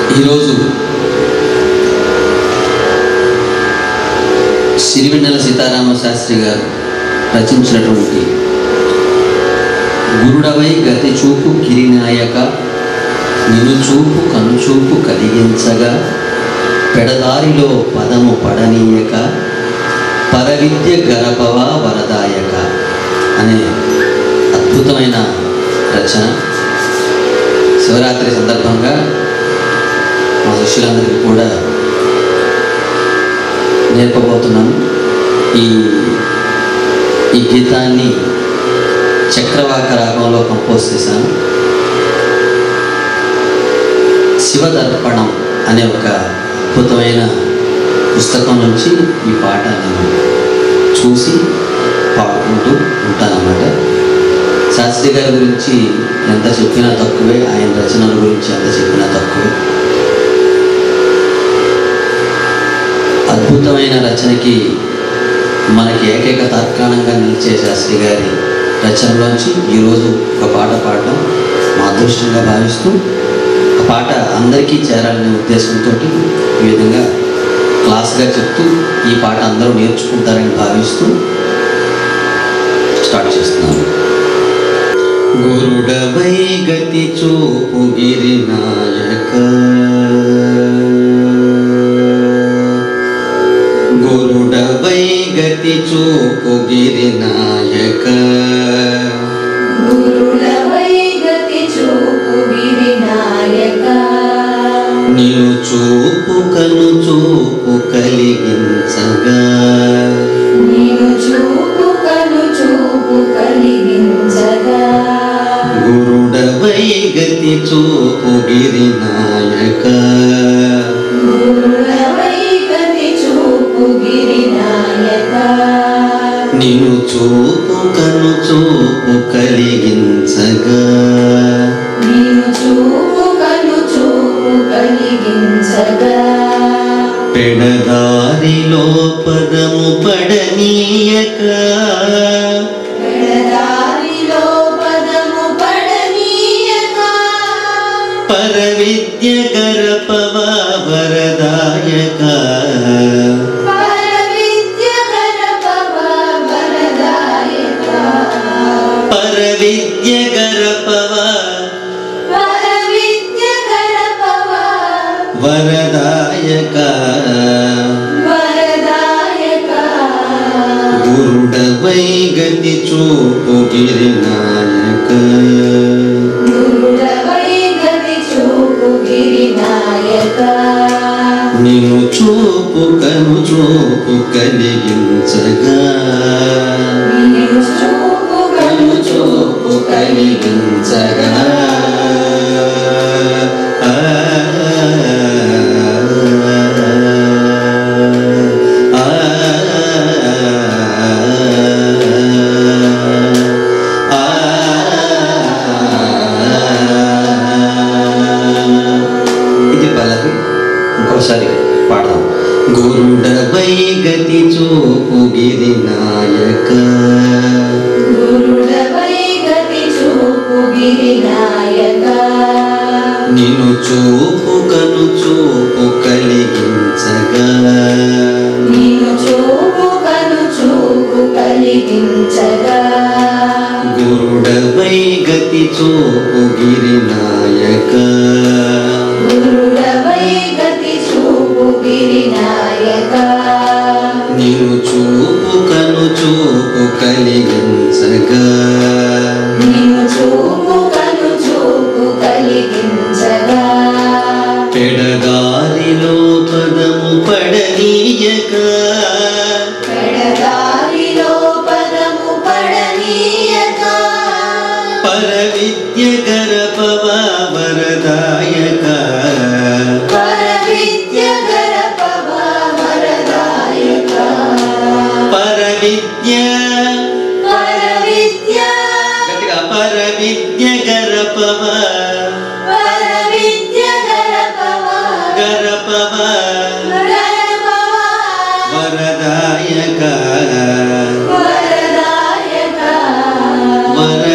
ఈరోజు సిరివెన్నెల సీతారామ శాస్త్రి గారు రచించినటువంటి గురుడవై గతి చూపు గిరినాయక నిను చూపు కనుచూపు కలిగించగా పెడదారిలో పదము పడనీయక పరవిద్య గరపవా వరదాయక అనే అద్భుతమైన రచన శివరాత్రి సందర్భంగా మా శిష్యులందరికీ కూడా నేర్పబోతున్నాను ఈ ఈ గీతాన్ని చక్రవాక రాగంలో కంపోజ్ చేశాను శివదర్పణం అనే ఒక అద్భుతమైన పుస్తకం నుంచి ఈ పాట నేను చూసి పాడుకుంటూ ఉంటానన్నమాట శాస్త్రి గారి గురించి ఎంత చెప్పినా తక్కువే ఆయన రచనల గురించి ఎంత చెప్పినా తక్కువే అద్భుతమైన రచనకి మనకి ఏకైక తాత్కాణంగా నిలిచే శాస్త్రి గారి రచనలోంచి ఈరోజు ఒక పాట పాడడం మా అదృష్టంగా భావిస్తూ ఆ పాట అందరికీ చేరాలనే ఉద్దేశంతో ఈ విధంగా క్లాస్గా చెప్తూ ఈ పాట అందరూ నేర్చుకుంటారని భావిస్తూ స్టార్ట్ చేస్తున్నాను గురుడవై గతి చూపు గిరినాయక గురుడవై గతి చూపు గిరినాయక గురుడవై గతి చూపు గిరినాయక నీవు చూపు కను చూపు కలిగించగా నీవు చూపు కను చూపు కలిగించగా గురుడవై గతి చూపు గిరినాయక గురుడవై గతి చూపు గిరినాయక నిన్ను చూపు కను చూపు కలిగించగా నీవు చూపు కను చూపు కలిగించగా పెడదారిలో పదము పడనీయక పెడదారిలో పదము పడనీయక పర విద్య గరపవా వరదాయక పరవిద్య గణపవ వరదాయక పర విద్య గరపవా పరవిద్య గణపవ వరదాయక వరదాయక గురుడవై గతి చూపు గిరినాయక గురుడవై గతి చూపు గిరినాయక నిన్ను చూపు కను చూపు కలిగించగా నీవు చూపు కను చూపు కలిగించగా ఆ, ఆ, ఆ, ఇది పల్లవి ఇంకోసారి పాడదాం గురుడవై గతి చూపు గిరినాయక గురుడవై గతి చూపు గిరినాయక నిన్ను చూపు కను చూపు కలిగించగా నీవు చూపు కను చూపు కలిగించగా గురుడవై గతి చూపు గిరినాయక గురుడవై గతి చూపు గిరినాయక నిన్ను చూపు కను చూపు కలిగించగా నీవు చూపు కను చూపు కలిగించగా పెడదారిలో పదము పడనీయక పెడదారిలో పదము పడనీయక పర విద్య గరపవా వరదాయక పరవిద్య గరపవ వరదాయక పర విద్య పరవిద్య గట్టిగా పర విద్య గరపవా పరవిద్య గరపవ గరపవా గరపవ వరదాయక వరదాయక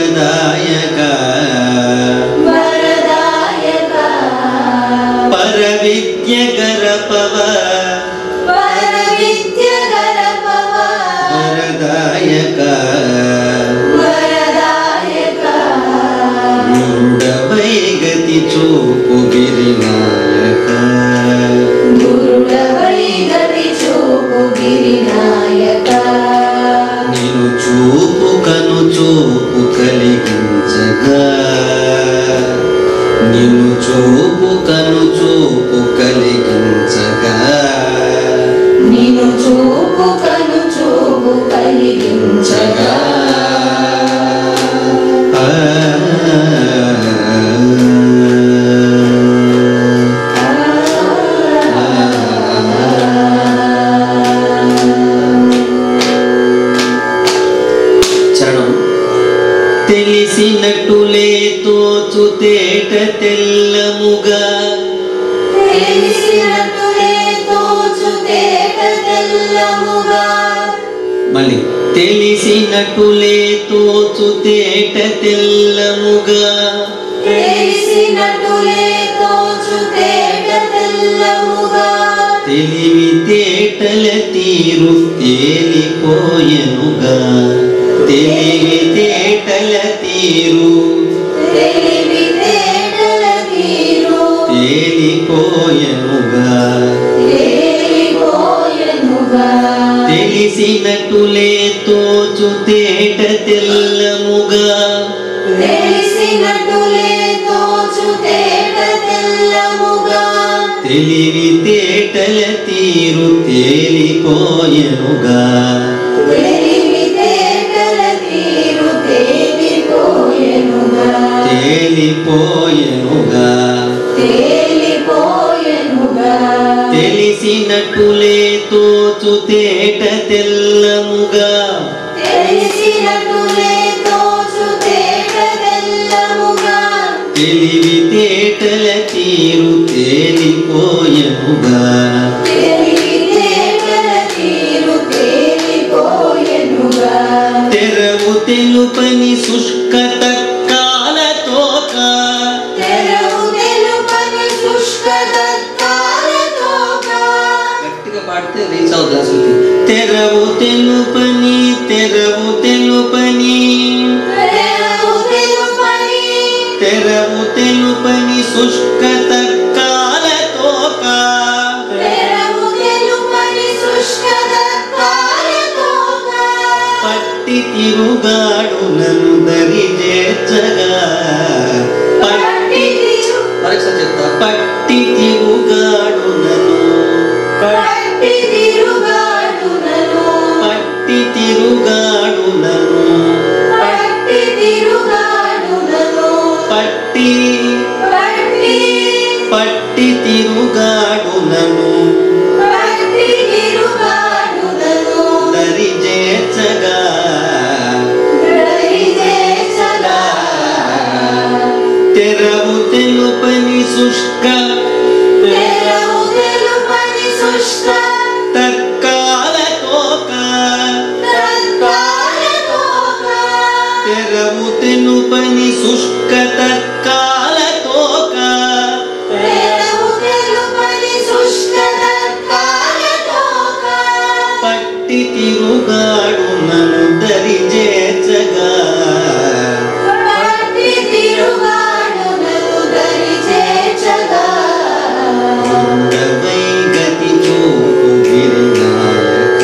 వరదాయక వరదాయక పర విద్య గరపవ పర విద్య గరపవ వరదాయక వరదాయక గురుడవై గతి చూపు గిరినాయక గురుడవై గతి చూపు గిరినాయక నిన్ను చూపు కను చూపు కలిగించగా నిన్ను చూపు కను చూపు కలిగించగా నిన్ను చూపు కను చూపు కలిగించగా ఆ, చరణం తెలిసినట్టులే తోచు తేట తెల్లముగా తెలిసినట్టులే తోచు తేట తెల్లముగా మళ్ళీ తెలిసినట్టులే తోచు తేట తెల్లముగా తెలిసినట్టులే తోచు తేట తెల్లముగా తెలివి తేటల తీరు తేలిపోయెనుగా తెలివి తేటల తీరు తెలివి తేటల తీరు తేలిపోయెనుగా తేలిపోయెనుగా తెలిసినట్టులే తోచు తేట తెల్లముగా తెలిసినట్టులే తోచు తేట తెల్లముగా తెలివి తేటల తీరు తేలిపోయెనుగా తెలివి తేటల తీరు తేలిపోయెనుగా తేలిపోయెనుగా తేలిపోయెనుగా తెలిసినట్టులే తోచు తేట తెల్లముగా తెలిసినట్టులే తోచు తేట తెల్లముగా తెలివి తేటల తీరు తేలిపోయెనుగా తెలివి తేటల తీరు తేలిపోయెనుగా తెరవు తెలుపని శుష్క తక్కాలతోక తెరవు తెలుపని శుష్క దత్తాలతోగా గట్టిగా పాడితే రీచ్ అవుతుంది అసలు తెరవు తెలుపని తెరవు తెలుపని తెరవు తెలుపని తెరవు తెలుపని శుష్క తక్కాలతోక తెరవు తెలుపని శుష్క దత్తాలతోగా పట్టి తిరుగాడు నన్ను దరి చేర్చగా పట్టి పట్టి తిరు మరొకసారి చెప్తా పట్టి తిరుగాడు నన్ను పట్టి తిరుగాడునను పట్టి తిరుగాడు నన్ను పట్టి తిరుగాడునను పట్టి పట్టి పట్టి తిరుగాడు నన్ను పట్టి తిరుగాడునను దరి చేర్చగా దరిచేసగా తెరవు తెలుపని శుష్క తెరవు తెలుపని శుష్క తక్కాలతోక తత్కాలతోగా తెరవు తెలుపని శుష్క తక్కాలతోక తెరవు తెలుపని శుష్క తత్కాలతోగా పట్టి తిరుగాడు నన్ను దరి చేర్చగా పట్టి తిరుగాడునను దరిచేర్చగా ఉండవై గతి చూపు గిరినాయక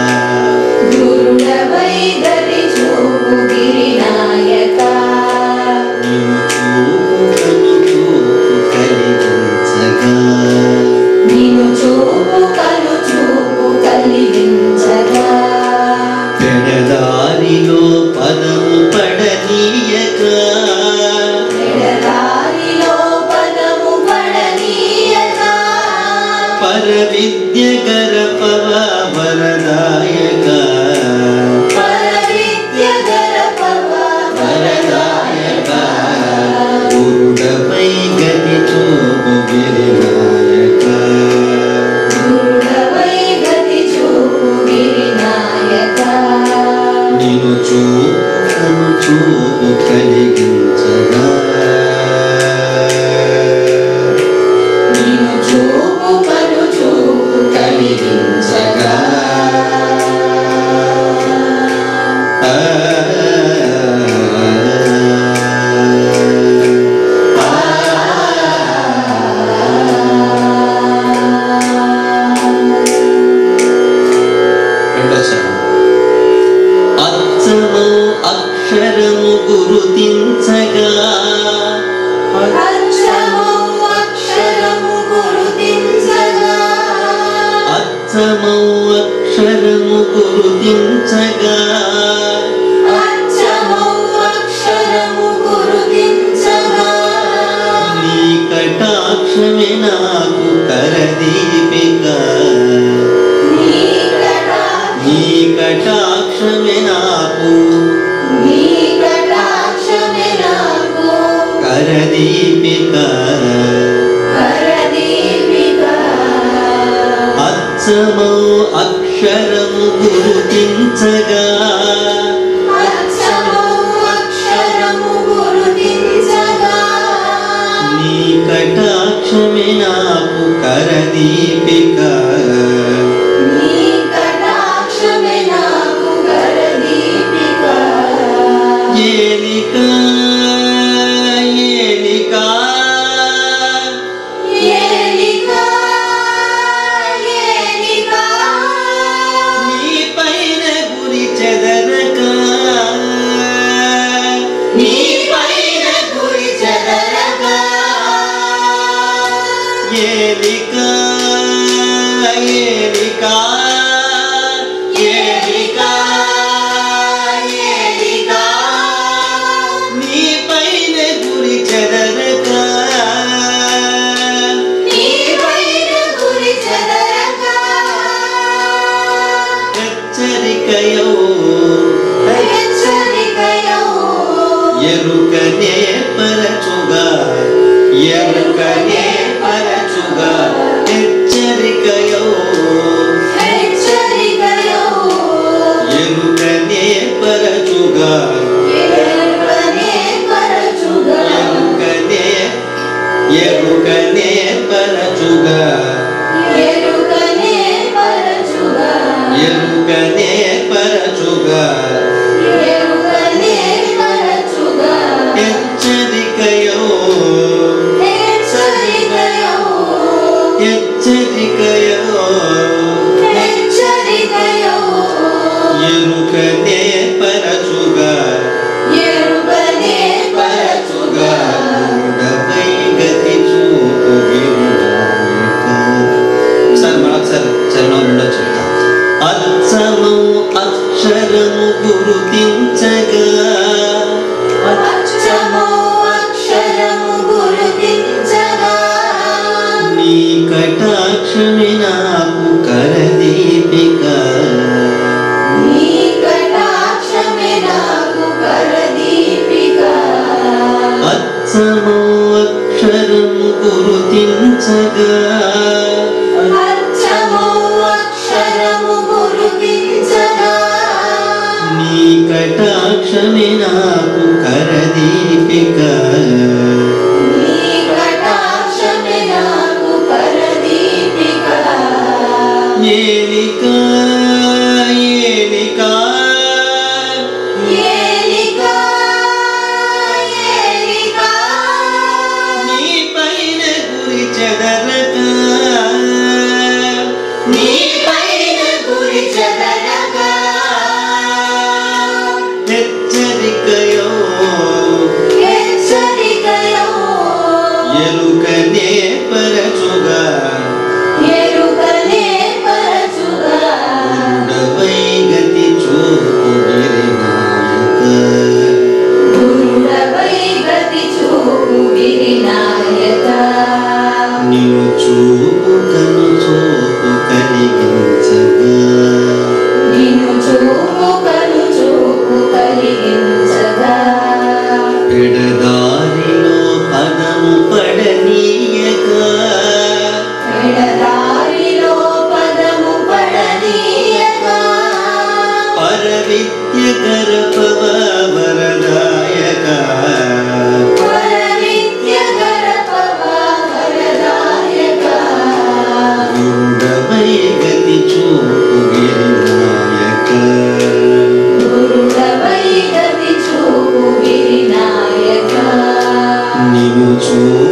గురుడవై దరి చూపు గిరినాయక నిన్ను చూపు కను చూపు కలిగించగా నిన్ను చూపు కను చూపు కలిగించగా పెడదారిలో పదము పడనీయక ఎడదారిలో పదము పడనీయగా పర విద్య గరపవ వరదాయక పర విద్య గరపవ వరదాయక గురుడపై గతి చూపు గిరినాయక గురుడవై గతి చూపు గిరినాయక నిన్ను చూపు కను చూపు కలిగించగా నిన్ను చూపు అక్షరము గురుతించగా అచ్చమౌ అక్షరము గురుతించగా నీ కటాక్షమే నాకు కరదీపిక నీ కటా నీ కటాక్షమే నాకు నీ కటాక్షమే నాకు కరదీపిక కరదీపిక అచ్చమౌ అక్షరము గురుతించగా అచ్చమౌ అక్షరము గురుతించగా నీ కటాక్షమే నాకు కరదీపిక నీ కటాక్షమే నాకు కరదీపిక ఏలిక ఏలిక ఏలిక ఏలిక నీ పైన గురి చెదరక నీ పైన గురి చెదరగా ఏలిక ఏలిక ఏలిక ఏలిక నీ పైన గురి చెదరక నీ పైన గురి చెదరగా హెచ్చరికయో హెచ్చరికయో ఎరుకనే పరచుగా ఎరుకనే పరచుగా హెచ్చరికయో హెచ్చరికయో ఎరుకనే పరచుగా ఎరుకనే పరచుగా ఎరుకనే ఎరుకనే పరచుగా ఎరుకనే పరచుగా ఎరుకనే పరచుగా ఎరుకనే పరచుగా హెచ్చరికయో హెచ్చరికయో హెచ్చరికయో హెచ్చరికయో ఎరుకనే పరచుగా ఎరుకనే పరచుగా మూడవై గతి చూపు వినాయక. ఒకసారి మరొకసారి చరణం రెండో చెప్తాం అచ్చము అక్షరము గురుతించగా అక్షరము అక్షరము గురుతించగా నీ కటాక్షమి నాకు కరదీపిక నీ కటాక్షమే నాకు కరదీపిక అచ్చము అక్షరము గురుతించగా అచ్చము అక్షరము గురుతించగా నీ కటాక్షమి నాకు కరదీపిక నీ కటాక్షమే నాకు కరదీపిక ఏలిక ఏలిక ఏలిక ఏలిక నీ పైన గురి చెదరక నీ పైన గురి చెదరగా హెచ్చరికయో హెచ్చరికయో ఎరుకనే పరచుగా ఎరుకనే పరచుగా ఉండవై గతి చూపు గిరినాయక గురుడవై గతి చూపు గిరినాయక నిన్ను చూపు కను చూపు కలిగించగా నిన్ను చూపు కను చూపు కలిగించగా పెడదారిలో పదము పడనీయక ఎడదారిలో పదము పడనీయగా పరవిద్య గరపవ వరదాయక వరవిద్య గరపవా వరదాయక గురుడవై గతి చూపు గిరినాయక గురుడవై గతి చూపు గిరినాయక నిన్ను చూపు